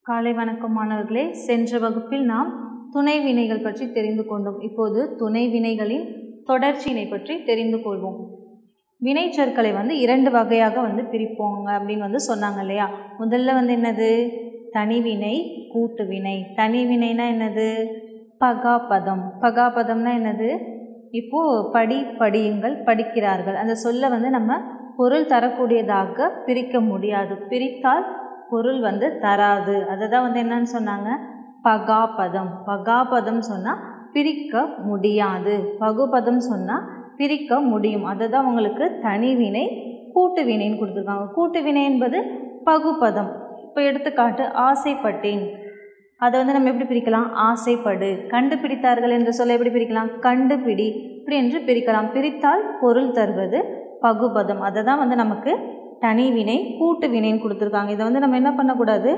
காலை வணக்கம் மாணவர்களே சென்ற வகுப்பில் நாம் துணை வினைகள் பற்றி தெரிந்து கொண்டோம் இப்போது துணை வினைகளின் தொடர்ச்சியினை பற்றி தெரிந்து கொள்வோம் வினை சொற்களை வந்து இரண்டு வகையாக வந்து பிரிப்போங்க அப்படின்னு வந்து சொன்னாங்க இல்லையா முதல்ல வந்து என்னது தனிவினை கூட்டு வினை தனிவினைனா என்னது பகாபதம் பகாபதம்னா என்னது இப்போது படி படியுங்கள் படிக்கிறார்கள் அந்த சொல்லை வந்து நம்ம பொருள் தரக்கூடியதாக பிரிக்க முடியாது பிரித்தால் பொருள் வந்து தராது அதை தான் வந்து என்னன்னு சொன்னாங்க பகாபதம் பகாபதம் சொன்னால் பிரிக்க முடியாது பகுபதம் சொன்னால் பிரிக்க முடியும் அதை தான் உங்களுக்கு தனிவினை கூட்டு வினைன்னு கொடுத்துருக்காங்க கூட்டு வினை என்பது பகுபதம் இப்போ எடுத்துக்காட்டு ஆசைப்பட்டேன் அதை வந்து நம்ம எப்படி பிரிக்கலாம் ஆசைப்படு கண்டுபிடித்தார்கள் என்று சொல்ல எப்படி பிரிக்கலாம் கண்டுபிடி இப்படி என்று பிரிக்கலாம் பிரித்தால் பொருள் தருவது பகுபதம் அதை தான் வந்து நமக்கு தனிவினை கூட்டு வினைன்னு கொடுத்துருக்காங்க இதை வந்து நம்ம என்ன பண்ணக்கூடாது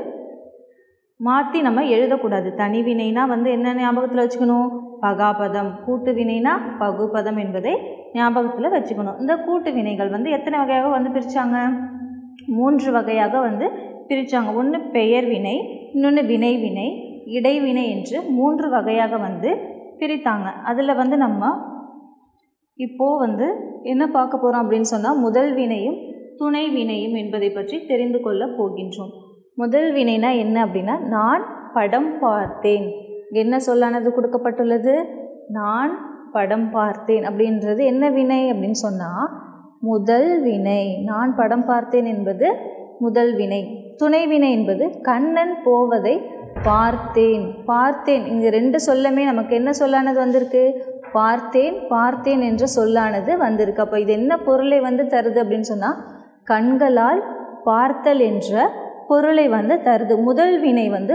மாற்றி நம்ம எழுதக்கூடாது தனிவினைனா வந்து என்ன ஞாபகத்தில் வச்சுக்கணும் பகாபதம் கூட்டு வினைனா பகுபதம் என்பதை ஞாபகத்தில் வச்சுக்கணும் இந்த கூட்டு வினைகள் வந்து எத்தனை வகையாக வந்து பிரித்தாங்க மூன்று வகையாக வந்து பிரித்தாங்க ஒன்று பெயர் வினை இன்னொன்று வினை வினை இடைவினை என்று மூன்று வகையாக வந்து பிரித்தாங்க அதில் வந்து நம்ம இப்போது வந்து என்ன பார்க்க போகிறோம் அப்படின்னு சொன்னால் முதல் வினையும் துணை வினையும் என்பதை பற்றி தெரிந்து கொள்ள போகின்றோம் முதல் வினைனா என்ன அப்படின்னா நான் படம் பார்த்தேன் என்ன சொல்லானது கொடுக்கப்பட்டுள்ளது நான் படம் பார்த்தேன் அப்படின்றது என்ன வினை அப்படின்னு சொன்னால் முதல் வினை நான் படம் பார்த்தேன் என்பது முதல் வினை துணை வினை என்பது கண்ணன் போவதை பார்த்தேன் பார்த்தேன் இங்கே ரெண்டு சொல்லமே நமக்கு என்ன சொல்லானது வந்திருக்கு பார்த்தேன் பார்த்தேன் என்ற சொல்லானது வந்திருக்கு அப்போ இது என்ன பொருளை வந்து தருது அப்படின்னு சொன்னால் கண்களால் பார்த்தல் என்ற பொருளை வந்து தருது முதல் வினை வந்து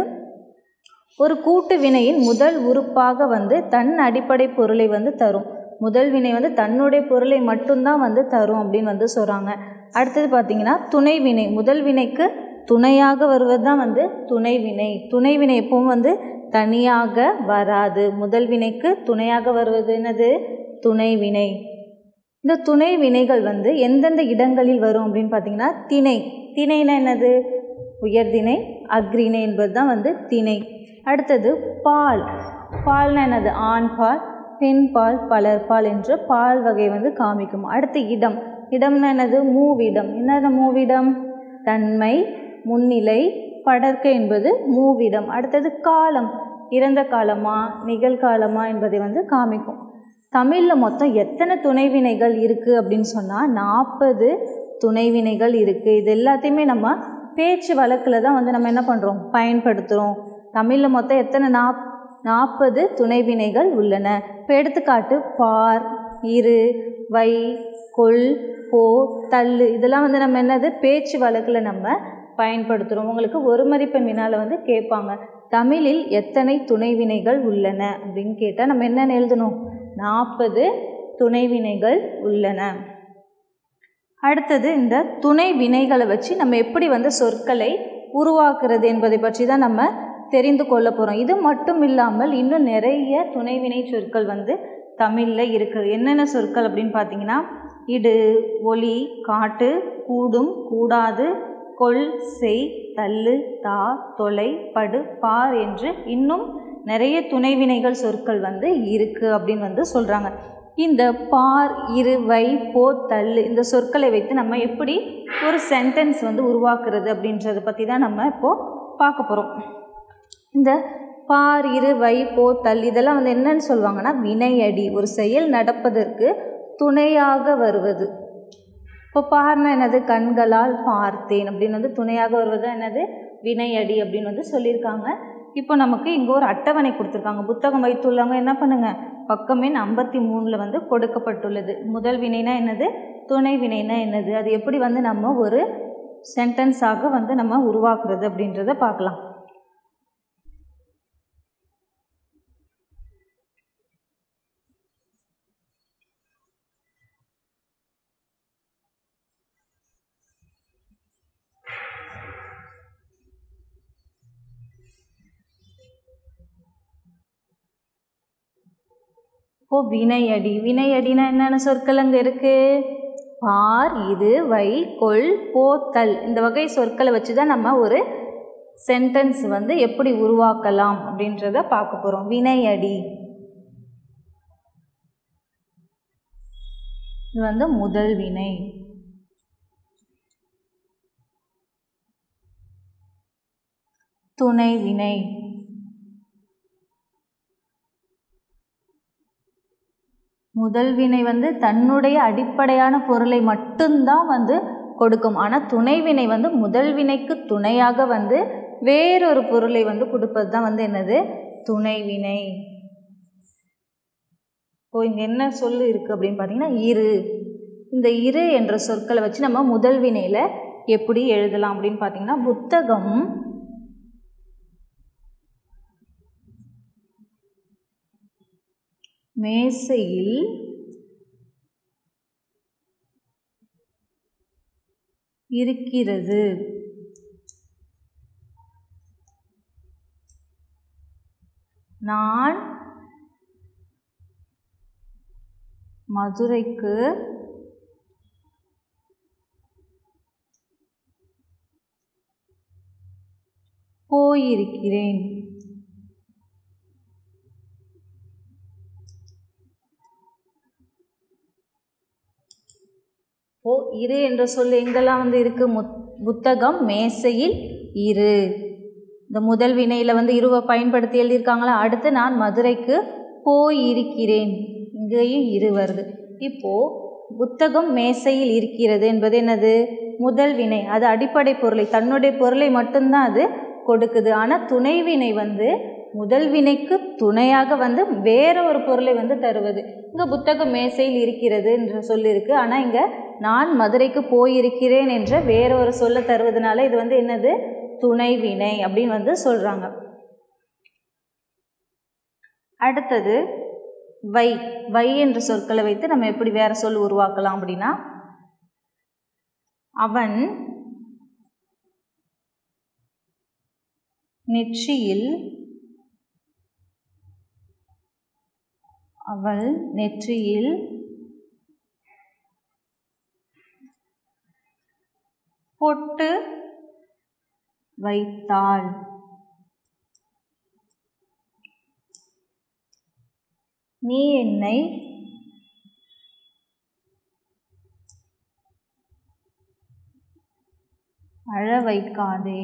ஒரு கூட்டு வினையின் முதல் உறுப்பாக வந்து தன் அடிப்படை பொருளை வந்து தரும் முதல் வினை வந்து தன்னுடைய பொருளை மட்டும்தான் வந்து தரும் அப்படின்னு வந்து சொல்கிறாங்க அடுத்தது பார்த்திங்கன்னா துணை வினை முதல் வினைக்கு துணையாக வருவது தான் வந்து துணை வினை துணை வினை எப்பவும் வந்து தனியாக வராது முதல் வினைக்கு துணையாக வருவது என்னது துணை வினை இந்த துணை வினைகள் வந்து எந்தெந்த இடங்களில் வரும் அப்படின்னு பார்த்தீங்கன்னா திணை திணைனா என்னது உயர்திணை அக்ரிணை என்பது தான் வந்து திணை அடுத்தது பால் பால்னா என்னது ஆண் பால் பெண் பால் பலர் பால் என்ற பால் வகை வந்து காமிக்கும் அடுத்து இடம் இடம்னா என்னது மூவிடம் என்னது மூவிடம் தன்மை முன்னிலை படர்க்க என்பது மூவிடம் அடுத்தது காலம் இறந்த காலமா நிகழ்காலமா என்பதை வந்து காமிக்கும் தமிழில் மொத்தம் எத்தனை துணைவினைகள் இருக்குது அப்படின்னு சொன்னால் நாற்பது துணைவினைகள் இருக்குது இது எல்லாத்தையுமே நம்ம பேச்சு வழக்கில் தான் வந்து நம்ம என்ன பண்ணுறோம் பயன்படுத்துகிறோம் தமிழில் மொத்தம் எத்தனை நாப் நாற்பது துணைவினைகள் உள்ளன இப்போ எடுத்துக்காட்டு பார் இரு வை கொல் போ தள்ளு இதெல்லாம் வந்து நம்ம என்னது பேச்சு வழக்கில் நம்ம பயன்படுத்துகிறோம் உங்களுக்கு ஒரு மதிப்பெண் வினால வந்து கேட்பாங்க தமிழில் எத்தனை துணைவினைகள் உள்ளன அப்படின்னு கேட்டால் நம்ம என்னென்னு எழுதணும் நாற்பது துணைவினைகள் உள்ளன அடுத்தது இந்த துணை வினைகளை வச்சு நம்ம எப்படி வந்து சொற்களை உருவாக்குறது என்பதை பற்றி தான் நம்ம தெரிந்து கொள்ள போகிறோம் இது மட்டும் இல்லாமல் இன்னும் நிறைய துணைவினை சொற்கள் வந்து தமிழில் இருக்குது என்னென்ன சொற்கள் அப்படின்னு பார்த்தீங்கன்னா இடு ஒளி காட்டு கூடும் கூடாது கொல் செய் தள்ளு தா தொலை படு பார் என்று இன்னும் நிறைய துணைவினைகள் சொற்கள் வந்து இருக்குது அப்படின்னு வந்து சொல்கிறாங்க இந்த பார் இரு வை போ தள்ளு இந்த சொற்களை வைத்து நம்ம எப்படி ஒரு சென்டென்ஸ் வந்து உருவாக்குறது அப்படின்றத பற்றி தான் நம்ம இப்போது பார்க்க போகிறோம் இந்த பார் இரு வை போ தள் இதெல்லாம் வந்து என்னன்னு சொல்லுவாங்கன்னா வினையடி ஒரு செயல் நடப்பதற்கு துணையாக வருவது இப்போ பார்னா என்னது கண்களால் பார்த்தேன் அப்படின்னு வந்து துணையாக வருவது என்னது வினையடி அப்படின்னு வந்து சொல்லியிருக்காங்க இப்போ நமக்கு இங்கே ஒரு அட்டவணை கொடுத்துருக்காங்க புத்தகம் வைத்துள்ளவங்க என்ன பண்ணுங்க பக்கம் எண் ஐம்பத்தி மூணில் வந்து கொடுக்கப்பட்டுள்ளது முதல் வினைனா என்னது துணை வினைனா என்னது அது எப்படி வந்து நம்ம ஒரு சென்டென்ஸாக வந்து நம்ம உருவாக்குறது அப்படின்றத பார்க்கலாம் இப்போ வினையடி வினையடினா என்னென்ன சொற்கள் அங்கே இருக்குது பார் இது வை கொள் போத்தல் இந்த வகை சொற்களை வச்சு தான் நம்ம ஒரு சென்டென்ஸ் வந்து எப்படி உருவாக்கலாம் அப்படின்றத பார்க்க போகிறோம் வினையடி இது வந்து முதல் வினை துணை வினை முதல் வினை வந்து தன்னுடைய அடிப்படையான பொருளை மட்டும்தான் வந்து கொடுக்கும் ஆனால் துணை வினை வந்து முதல் வினைக்கு துணையாக வந்து வேறொரு பொருளை வந்து கொடுப்பது தான் வந்து என்னது துணை வினை இப்போ இங்கே என்ன சொல்லு இருக்குது அப்படின்னு பார்த்தீங்கன்னா இரு இந்த இரு என்ற சொற்களை வச்சு நம்ம முதல் வினையில் எப்படி எழுதலாம் அப்படின்னு பார்த்தீங்கன்னா புத்தகம் மேசையில் இருக்கிறது நான் மதுரைக்கு போயிருக்கிறேன் ஓ இரு என்ற சொல் எங்கெல்லாம் வந்து இருக்கு முத் புத்தகம் மேசையில் இரு இந்த முதல் வினையில் வந்து இருவை பயன்படுத்தி எழுதியிருக்காங்களா அடுத்து நான் மதுரைக்கு போயிருக்கிறேன் இங்கேயும் இரு வருது இப்போது புத்தகம் மேசையில் இருக்கிறது என்பது என்னது முதல் வினை அது அடிப்படை பொருளை தன்னுடைய பொருளை மட்டும்தான் அது கொடுக்குது ஆனால் துணை வினை வந்து முதல் வினைக்கு துணையாக வந்து வேற ஒரு பொருளை வந்து தருவது இங்கே புத்தகம் மேசையில் இருக்கிறது என்று சொல்லியிருக்கு ஆனால் இங்கே நான் மதுரைக்கு போயிருக்கிறேன் என்ற வேற ஒரு சொல்ல தருவதனால இது வந்து என்னது துணை வினை அப்படின்னு வந்து சொல்கிறாங்க அடுத்தது வை வை என்ற சொற்களை வைத்து நம்ம எப்படி வேற சொல் உருவாக்கலாம் அப்படின்னா அவன் நெற்றியில் அவள் நெற்றியில் பொட்டு வைத்தாள் நீ என்னை அழ வைக்காதே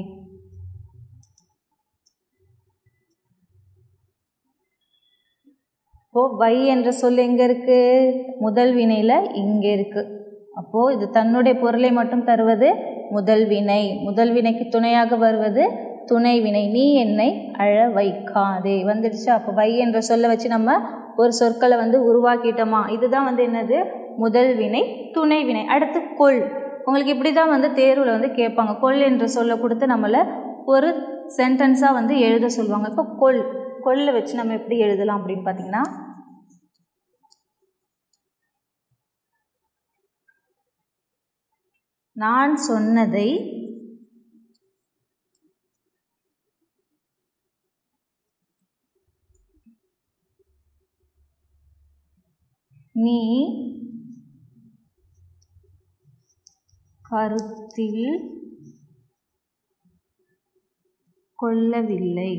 இப்போது வை என்ற சொல் எங்கே இருக்குது முதல் வினையில் இங்கே இருக்குது அப்போது இது தன்னுடைய பொருளை மட்டும் தருவது முதல் வினை முதல் வினைக்கு துணையாக வருவது துணை வினை நீ என்னை அழ வைக்காதே வந்துடுச்சு அப்போ வை என்ற சொல்லை வச்சு நம்ம ஒரு சொற்களை வந்து உருவாக்கிட்டோமா இதுதான் வந்து என்னது முதல் வினை துணை வினை அடுத்து கொள் உங்களுக்கு இப்படி தான் வந்து தேர்வில் வந்து கேட்பாங்க கொள் என்ற சொல்லை கொடுத்து நம்மளை ஒரு சென்டென்ஸாக வந்து எழுத சொல்லுவாங்க இப்போ கொள் கொல்லை வச்சு நம்ம எப்படி எழுதலாம் அப்படின்னு பார்த்தீங்கன்னா நான் சொன்னதை நீ கருத்தில் கொள்ளவில்லை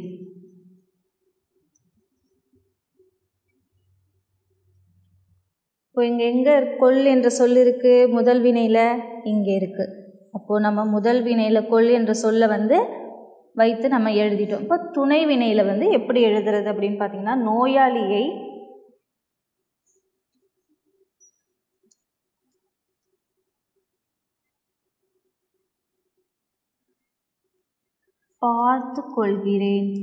இப்போ இங்கே எங்கே கொள் என்ற சொல் இருக்குது முதல் வினையில் இங்கே இருக்குது அப்போது நம்ம முதல் வினையில் கொள் என்ற சொல்லை வந்து வைத்து நம்ம எழுதிட்டோம் இப்போ துணை வினையில் வந்து எப்படி எழுதுறது அப்படின்னு பார்த்தீங்கன்னா நோயாளியை பார்த்து கொள்கிறேன்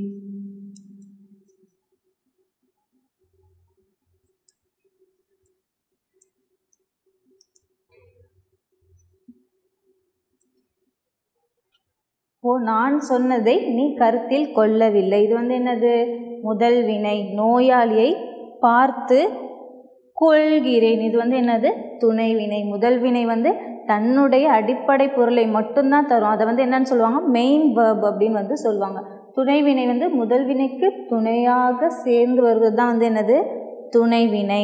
ஓ நான் சொன்னதை நீ கருத்தில் கொள்ளவில்லை இது வந்து என்னது முதல் வினை நோயாளியை பார்த்து கொள்கிறேன் இது வந்து என்னது துணை வினை முதல் வினை வந்து தன்னுடைய அடிப்படை பொருளை மட்டும்தான் தரும் அதை வந்து என்னன்னு சொல்லுவாங்க மெயின் வேர்ப் அப்படின்னு வந்து சொல்லுவாங்க துணை வினை வந்து முதல் வினைக்கு துணையாக சேர்ந்து வருவது தான் வந்து என்னது துணை வினை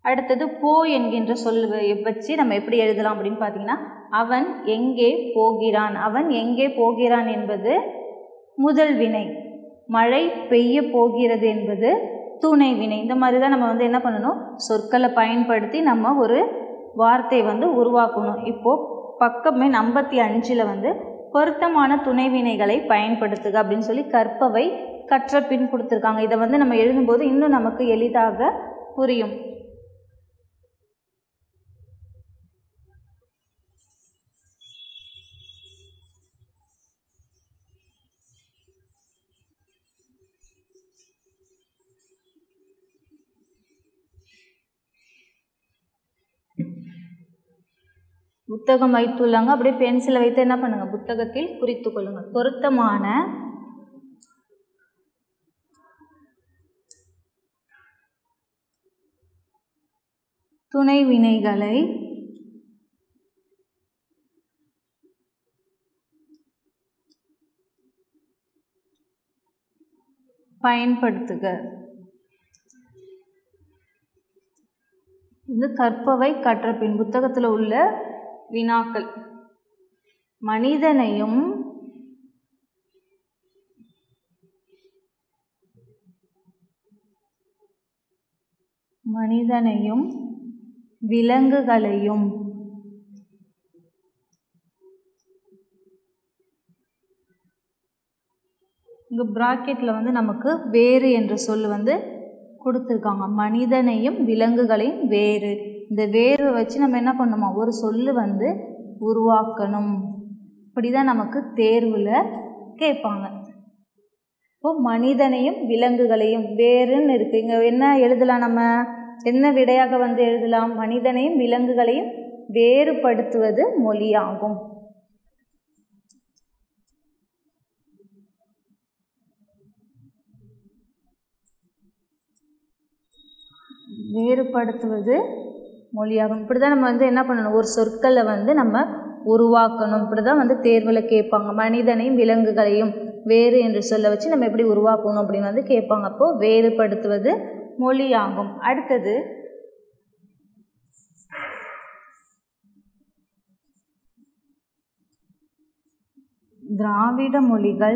அடுத்தது போ என்கின்ற சொல் வச்சு நம்ம எப்படி எழுதலாம் அப்படின்னு பார்த்தீங்கன்னா அவன் எங்கே போகிறான் அவன் எங்கே போகிறான் என்பது முதல் வினை மழை பெய்ய போகிறது என்பது துணை வினை இந்த மாதிரி தான் நம்ம வந்து என்ன பண்ணணும் சொற்களை பயன்படுத்தி நம்ம ஒரு வார்த்தையை வந்து உருவாக்கணும் இப்போது பக்கமே ஐம்பத்தி அஞ்சில் வந்து பொருத்தமான துணை வினைகளை பயன்படுத்துக அப்படின்னு சொல்லி கற்பவை கற்ற பின் கொடுத்துருக்காங்க இதை வந்து நம்ம எழுதும்போது இன்னும் நமக்கு எளிதாக புரியும் புத்தகம் வைத்துள்ளாங்க அப்படியே பென்சிலை வைத்து என்ன பண்ணுங்க புத்தகத்தில் குறித்து கொள்ளுங்கள் பொருத்தமான துணை வினைகளை பயன்படுத்துக இது கற்பவை கற்ற பின் புத்தகத்தில் உள்ள வினாக்கள் மனிதனையும் மனிதனையும் விலங்குகளையும் இங்கே ப்ராக்கெட்டில் வந்து நமக்கு வேறு என்ற சொல் வந்து கொடுத்துருக்காங்க மனிதனையும் விலங்குகளையும் வேறு இந்த வேறு வச்சு நம்ம என்ன பண்ணணுமா ஒரு சொல்லு வந்து உருவாக்கணும் இப்படி தான் நமக்கு தேர்வில் கேட்பாங்க இப்போ மனிதனையும் விலங்குகளையும் வேறுன்னு இருக்குது இங்கே என்ன எழுதலாம் நம்ம என்ன விடையாக வந்து எழுதலாம் மனிதனையும் விலங்குகளையும் வேறுபடுத்துவது மொழியாகும் வேறுபடுத்துவது மொழியாகும் இப்படி தான் நம்ம வந்து என்ன பண்ணணும் ஒரு சொற்களை வந்து நம்ம உருவாக்கணும் இப்படி தான் வந்து தேர்வில் கேட்பாங்க மனிதனையும் விலங்குகளையும் வேறு என்று சொல்ல வச்சு நம்ம எப்படி உருவாக்கணும் அப்படின்னு வந்து கேட்பாங்க அப்போது வேறுபடுத்துவது மொழியாகும் அடுத்தது திராவிட மொழிகள்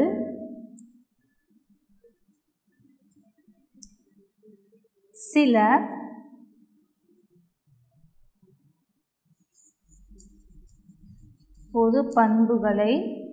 சில பொது பண்புகளை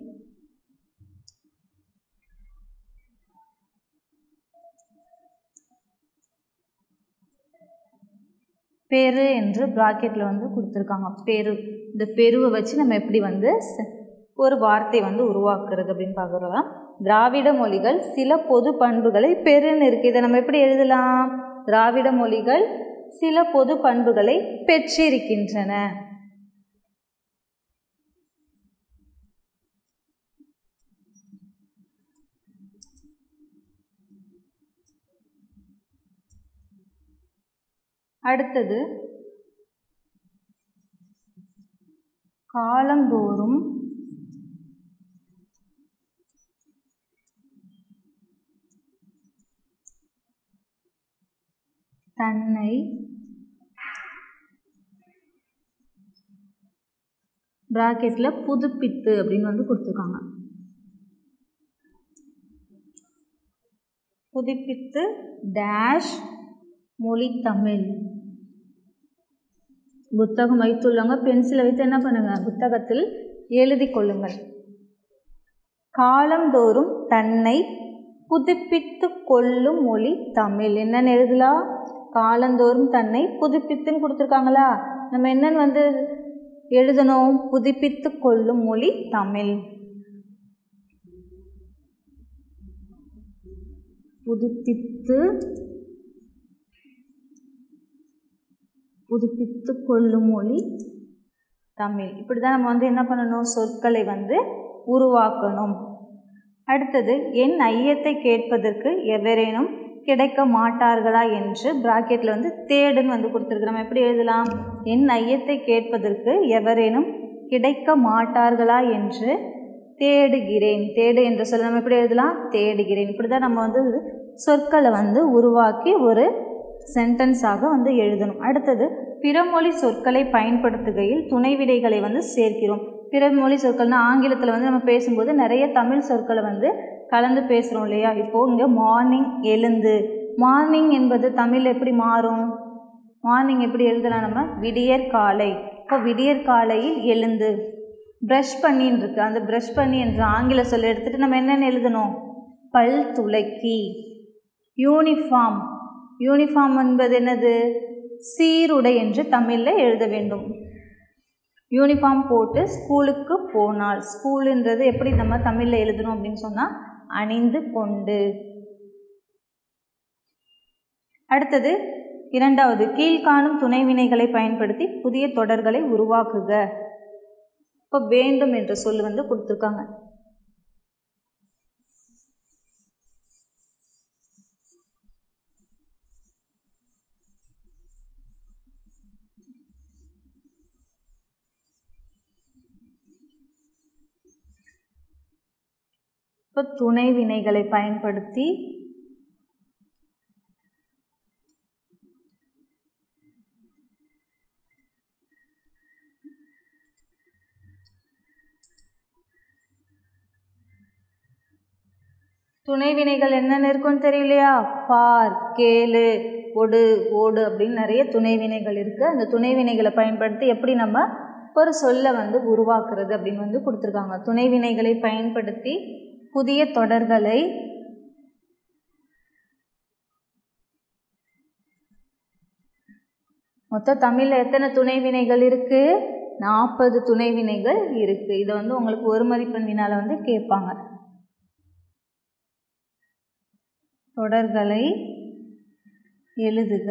பெரு என்று ப்ராக்கெட்டில் வந்து கொடுத்துருக்காங்க பெரு இந்த பெருவை வச்சு நம்ம எப்படி வந்து ச- ஒரு வார்த்தை வந்து உருவாக்குறது அப்படின்னு பார்க்குறோம் திராவிட மொழிகள் சில பொது பண்புகளை பெருன்னு இருக்குது இதை நம்ம எப்படி எழுதலாம் திராவிட மொழிகள் சில பொது பண்புகளை பெற்றிருக்கின்றன அடுத்தது காலந்தோறும் தன்னை பிராக்கெட்டில் புதுப்பித்து அப்படின்னு வந்து கொடுத்துருக்காங்க புதுப்பித்து டேஷ் மொழி தமிழ் புத்தகம் வைத்துள்ளவங்க பென்சிலை வைத்து என்ன பண்ணுங்க புத்தகத்தில் எழுதி கொள்ளுங்கள் காலந்தோறும் தன்னை புதுப்பித்து கொள்ளும் மொழி தமிழ் என்னன்னு எழுதலாம் காலந்தோறும் தன்னை புதுப்பித்துன்னு கொடுத்துருக்காங்களா நம்ம என்னன்னு வந்து எழுதணும் புதுப்பித்து கொள்ளும் மொழி தமிழ் புதுப்பித்து புதுப்பித்து கொள்ளும் மொழி தமிழ் இப்படி தான் நம்ம வந்து என்ன பண்ணணும் சொற்களை வந்து உருவாக்கணும் அடுத்தது என் ஐயத்தை கேட்பதற்கு எவரேனும் கிடைக்க மாட்டார்களா என்று பிராக்கெட்டில் வந்து தேடுன்னு வந்து கொடுத்துருக்கு நம்ம எப்படி எழுதலாம் என் ஐயத்தை கேட்பதற்கு எவரேனும் கிடைக்க மாட்டார்களா என்று தேடுகிறேன் தேடு என்ற சொல்ல நம்ம எப்படி எழுதலாம் தேடுகிறேன் இப்படி தான் நம்ம வந்து சொற்களை வந்து உருவாக்கி ஒரு சென்டென்ஸாக வந்து எழுதணும் அடுத்தது பிறமொழி சொற்களை பயன்படுத்துகையில் துணை விடைகளை வந்து சேர்க்கிறோம் பிறமொழி சொற்கள்னா ஆங்கிலத்தில் வந்து நம்ம பேசும்போது நிறைய தமிழ் சொற்களை வந்து கலந்து பேசுகிறோம் இல்லையா இப்போது இங்கே மார்னிங் எழுந்து மார்னிங் என்பது தமிழ் எப்படி மாறும் மார்னிங் எப்படி எழுதலாம் நம்ம விடியற் காலை இப்போ விடியற் காலையில் எழுந்து ப்ரஷ் பண்ணின்னு இருக்கு அந்த ப்ரஷ் பண்ணி என்ற ஆங்கில சொல்ல எடுத்துகிட்டு நம்ம என்னென்னு எழுதணும் பல் துளக்கி யூனிஃபார்ம் யூனிஃபார்ம் என்பது என்னது சீருடை என்று தமிழில் எழுத வேண்டும் யூனிஃபார்ம் போட்டு ஸ்கூலுக்கு போனால் ஸ்கூலுன்றது எப்படி நம்ம தமிழில் எழுதணும் அப்படின்னு சொன்னால் அணிந்து கொண்டு அடுத்தது இரண்டாவது கீழ்காணும் துணை வினைகளை பயன்படுத்தி புதிய தொடர்களை உருவாக்குக இப்போ வேண்டும் என்ற சொல் வந்து கொடுத்துருக்காங்க இப்போ துணை வினைகளை பயன்படுத்தி துணை வினைகள் என்னென்ன இருக்குன்னு தெரியலையா பார் கேளு ஒடு ஓடு அப்படின்னு நிறைய துணை வினைகள் இருக்குது அந்த துணை வினைகளை பயன்படுத்தி எப்படி நம்ம ஒரு சொல்லை வந்து உருவாக்குறது அப்படின்னு வந்து கொடுத்துருக்காங்க துணை வினைகளை பயன்படுத்தி புதிய தொடர்களை மொத்த தமிழில் எத்தனை துணை வினைகள் இருக்குது நாற்பது துணை வினைகள் இருக்குது இதை வந்து உங்களுக்கு ஒரு மதிப்பெண் வினால வந்து கேட்பாங்க தொடர்களை எழுதுக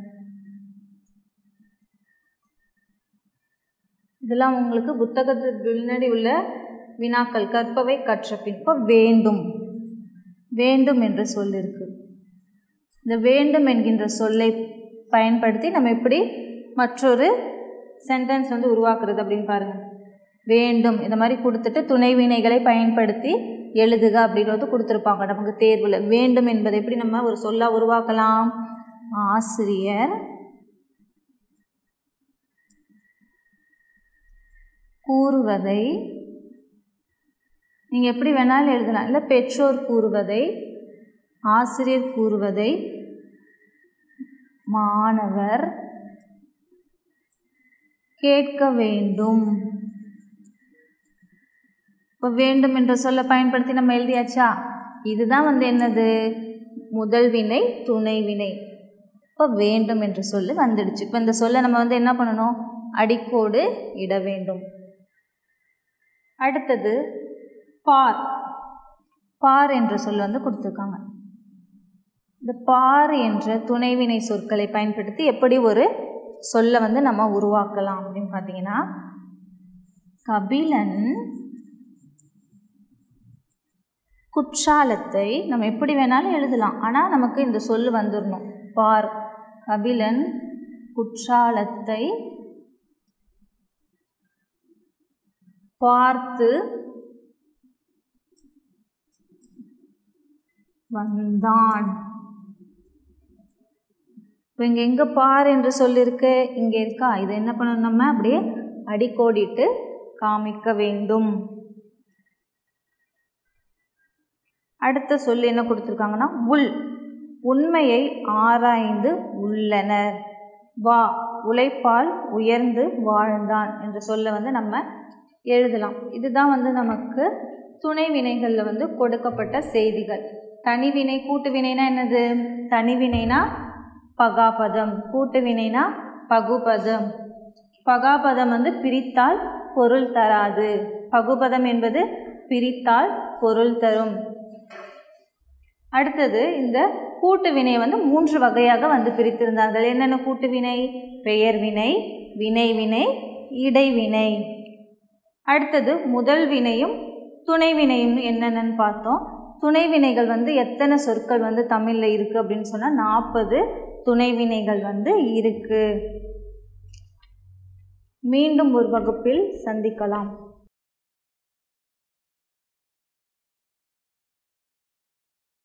இதெல்லாம் உங்களுக்கு புத்தகத்துக்கு பின்னாடி உள்ள வினாக்கள் கற்பவை கற்றபின் இப்போ வேண்டும் வேண்டும் என்ற சொல் இருக்கு இந்த வேண்டும் என்கின்ற சொல்லை பயன்படுத்தி நம்ம எப்படி மற்றொரு சென்டென்ஸ் வந்து உருவாக்குறது அப்படின்னு பாருங்கள் வேண்டும் இந்த மாதிரி கொடுத்துட்டு துணை வினைகளை பயன்படுத்தி எழுதுக அப்படின்றது கொடுத்துருப்பாங்க நமக்கு தேர்வில் வேண்டும் என்பதை எப்படி நம்ம ஒரு சொல்லாக உருவாக்கலாம் ஆசிரியர் கூறுவதை நீங்கள் எப்படி வேணாலும் எழுதலாம் இல்லை பெற்றோர் கூறுவதை ஆசிரியர் கூறுவதை மாணவர் கேட்க வேண்டும் இப்போ வேண்டும் என்ற சொல்ல பயன்படுத்தி நம்ம எழுதியாச்சா இதுதான் வந்து என்னது முதல் வினை துணை வினை இப்போ வேண்டும் என்ற சொல்லு வந்துடுச்சு இப்போ இந்த சொல்லை நம்ம வந்து என்ன பண்ணணும் அடிக்கோடு இட வேண்டும் அடுத்தது பார் பார் என்ற சொல் வந்து கொடுத்துருக்காங்க இந்த பார் என்ற துணைவினை சொற்களை பயன்படுத்தி எப்படி ஒரு சொல்லை வந்து நம்ம உருவாக்கலாம் அப்படின்னு பார்த்தீங்கன்னா கபிலன் குற்றாலத்தை நம்ம எப்படி வேணாலும் எழுதலாம் ஆனால் நமக்கு இந்த சொல் வந்துடணும் பார் கபிலன் குற்றாலத்தை பார்த்து வந்தான் இப்போ இங்கே எங்கே பார் என்று சொல்லியிருக்கு இங்கே இருக்கா இதை என்ன பண்ணணும் நம்ம அப்படியே அடிக்கோடிட்டு காமிக்க வேண்டும் அடுத்த சொல் என்ன கொடுத்துருக்காங்கன்னா உள் உண்மையை ஆராய்ந்து உள்ளனர் வா உழைப்பால் உயர்ந்து வாழ்ந்தான் என்ற சொல்ல வந்து நம்ம எழுதலாம் இதுதான் வந்து நமக்கு துணை வினைகளில் வந்து கொடுக்கப்பட்ட செய்திகள் தனிவினை கூட்டு வினைனா என்னது தனிவினைனா பகாபதம் கூட்டு வினைனா பகுபதம் பகாபதம் வந்து பிரித்தால் பொருள் தராது பகுபதம் என்பது பிரித்தால் பொருள் தரும் அடுத்தது இந்த கூட்டு வினையை வந்து மூன்று வகையாக வந்து பிரித்திருந்தார்கள் என்னென்ன கூட்டு வினை பெயர் வினை வினை வினை இடைவினை அடுத்தது முதல் வினையும் துணை வினையும் என்னென்னு பார்த்தோம் துணை வினைகள் வந்து எத்தனை சொற்கள் வந்து தமிழில் இருக்குது அப்படின்னு சொன்னால் நாற்பது துணை வினைகள் வந்து இருக்குது மீண்டும் ஒரு வகுப்பில் சந்திக்கலாம்